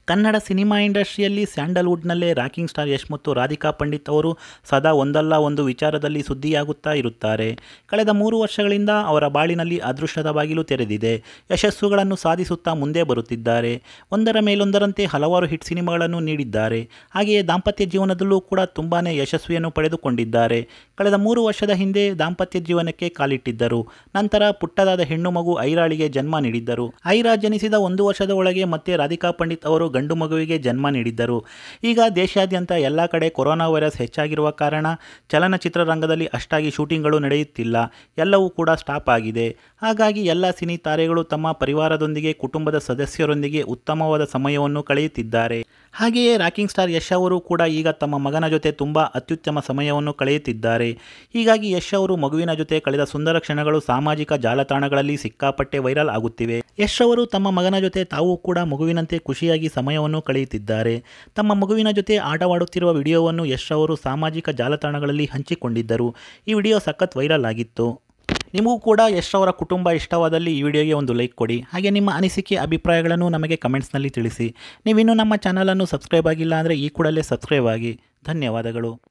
Kannada cinema ಇಂಡಸ್ಟ್ರಿಯಲ್ಲಿ ಸ್ಯಾಂಡಲ್ವುಡ್ನಲ್ಲೇ rocking star Yash ಮತ್ತು ರಾಧಿಕಾ ಪಂಡಿತ್ ಅವರು ಸದಾ ಒಂದಲ್ಲ ಒಂದು ವಿಚಾರದಲ್ಲಿ ಸುದ್ದಿಯಾಗುತ್ತಾ ಇರುತ್ತಾರೆ ಕಳೆದ ಮೂರು ವರ್ಷಗಳಿಂದ ಅವರ ಬಾಳಿನಲ್ಲಿ ಅದೃಷ್ಟದ ಬಾಗಿಲು ತೆರೆದಿದೆ ಯಶಸ್ಸುಗಳನ್ನು ಸಾಧಿಸುತ್ತಾ ಮುಂದೆ ಬರುತ್ತಿದ್ದಾರೆ ಒಂದರ ಮೇಲೊಂದರಂತೆ ಹಲವಾರು ಹಿಟ್ ಸಿನಿಮಾಗಳನ್ನು ನೀಡಿದ್ದಾರೆ ಹಾಗೆಯೇ ದಾಂಪತ್ಯ ಜೀವನದಲ್ಲೂ ಕೂಡ ತುಂಬಾ ಯಶಸ್ವಿಯನ್ನು ಪಡೆದುಕೊಂಡಿದ್ದಾರೆ ಕಳೆದ ಮೂರು ವರ್ಷದ ಹಿಂದೆ ದಾಂಪತ್ಯ ಜೀವನಕ್ಕೆ ಕಾಲಿಟ್ಟಿದ್ದರು ನಂತರ ಪುಟ್ಟದಾದ ಹೆಣ್ಣು ಮಗು ಐರಾಳಿಗೆ ಜನ್ಮ ನೀಡಿದ್ದರು ಐರಾ ಜನಿಸಿದ ಒಂದು ವರ್ಷದ ಒಳಗೆ ಮತ್ತೆ ರಾಧಿಕಾ ಪಂಡಿತ್ ಅವರು ಗಂಡು ಮಗುವಿಗೆ ಜನ್ಮ ನೀಡಿದ್ದರು ಈಗ ದೇಶಾದ್ಯಂತ ಎಲ್ಲ ಕಡೆ ಕೊರೋನಾ ವೈರಸ್ ಹೆಚ್ಚಾಗಿರುವ ಕಾರಣ ಚಲನಚಿತ್ರ ರಂಗದಲ್ಲಿ ಅಷ್ಟಾಗಿ ಶೂಟಿಂಗ್ಗಳು ನಡೆಯುತ್ತಿಲ್ಲ ಎಲ್ಲವೂ ಕೂಡ ಸ್ಟಾಪ್ ಆಗಿದೆ ಹಾಗಾಗಿ ಎಲ್ಲ ಸಿನಿ ತಾರೆಗಳು ತಮ್ಮ ಪರಿವಾರದೊಂದಿಗೆ ಕುಟುಂಬದ ಸದಸ್ಯರೊಂದಿಗೆ ಉತ್ತಮವಾದ ಸಮಯವನ್ನು ಕಳೆಯುತ್ತಿದ್ದಾರೆ ಹಾಗೆಯೇ ರಾಕಿಂಗ್ ಸ್ಟಾರ್ ಯಶ್ ಅವರು ಕೂಡ ಈಗ ತಮ್ಮ ಮಗನ ಜೊತೆ ತುಂಬ ಅತ್ಯುತ್ತಮ ಸಮಯವನ್ನು ಕಳೆಯುತ್ತಿದ್ದಾರೆ ಹೀಗಾಗಿ ಯಶ್ ಅವರು ಮಗುವಿನ ಜೊತೆ ಕಳೆದ ಸುಂದರ ಕ್ಷಣಗಳು ಸಾಮಾಜಿಕ ಜಾಲತಾಣಗಳಲ್ಲಿ ಸಿಕ್ಕಾಪಟ್ಟೆ ವೈರಲ್ ಆಗುತ್ತಿವೆ ಯಶ್ ಅವರು ತಮ್ಮ ಮಗನ ಜೊತೆ ತಾವು ಕೂಡ ಮಗುವಿನಂತೆ ಖುಷಿಯಾಗಿ ಸಮಯವನ್ನು ಕಳೆಯುತ್ತಿದ್ದಾರೆ ತಮ್ಮ ಮಗುವಿನ ಜೊತೆ ಆಟವಾಡುತ್ತಿರುವ ವಿಡಿಯೋವನ್ನು ಯಶ್ ಅವರು ಸಾಮಾಜಿಕ ಜಾಲತಾಣಗಳಲ್ಲಿ ಹಂಚಿಕೊಂಡಿದ್ದರು ಈ ವಿಡಿಯೋ ಸಖತ್ ವೈರಲ್ ಆಗಿತ್ತು ನಿಮಗೂ ಕೂಡ ಯಶ್ ಅವರ ಕುಟುಂಬ ಇಷ್ಟವಾದಲ್ಲಿ ಈ ವಿಡಿಯೋಗೆ ಒಂದು ಲೈಕ್ ಕೊಡಿ ಹಾಗೆ ನಿಮ್ಮ ಅನಿಸಿಕೆ ಅಭಿಪ್ರಾಯಗಳನ್ನು ನಮಗೆ ಕಮೆಂಟ್ಸ್ನಲ್ಲಿ ತಿಳಿಸಿ ನೀವಿನ್ನೂ ನಮ್ಮ ಚಾನಲನ್ನು ಸಬ್ಸ್ಕ್ರೈಬ್ ಆಗಿಲ್ಲ ಅಂದರೆ ಈ ಕೂಡಲೇ ಸಬ್ಸ್ಕ್ರೈಬ್ ಆಗಿ ಧನ್ಯವಾದಗಳು